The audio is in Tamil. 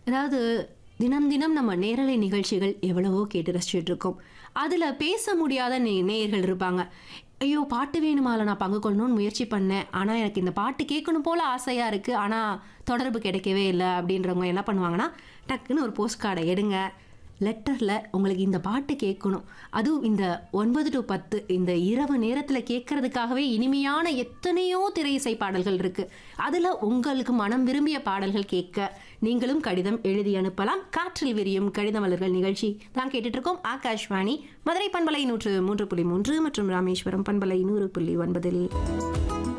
அதாவது தினம் தினம் நம்ம நேரலை நிகழ்ச்சிகள் எவ்வளவோ கேட்டு ரசிச்சுட்டு இருக்கோம் அதில் பேச முடியாத நே நேயர்கள் இருப்பாங்க ஐயோ பாட்டு வேணுமால நான் பங்கு கொள்ளணும்னு முயற்சி பண்ணேன் ஆனால் எனக்கு இந்த பாட்டு கேட்கணும் போல ஆசையாக இருக்குது ஆனால் தொடர்பு கிடைக்கவே இல்லை அப்படின்றவங்க என்ன பண்ணுவாங்கன்னா டக்குன்னு ஒரு போஸ்ட் கார்டை எடுங்க லெட்டரில் உங்களுக்கு இந்த பாட்டு கேட்கணும் அதுவும் இந்த ஒன்பது டு பத்து இந்த இரவு நேரத்தில் கேட்கறதுக்காகவே இனிமையான எத்தனையோ திரை இசை பாடல்கள் இருக்குது அதில் உங்களுக்கு மனம் விரும்பிய பாடல்கள் கேட்க நீங்களும் கடிதம் எழுதி அனுப்பலாம் காற்றில் விரியும் கடித மலர்கள் நிகழ்ச்சி தான் கேட்டுட்டு இருக்கோம் ஆகாஷ்வாணி மதுரை பண்பலை நூற்று மூன்று புள்ளி மூன்று மற்றும் ராமேஸ்வரம் பண்பலை நூறு புள்ளி ஒன்பதில்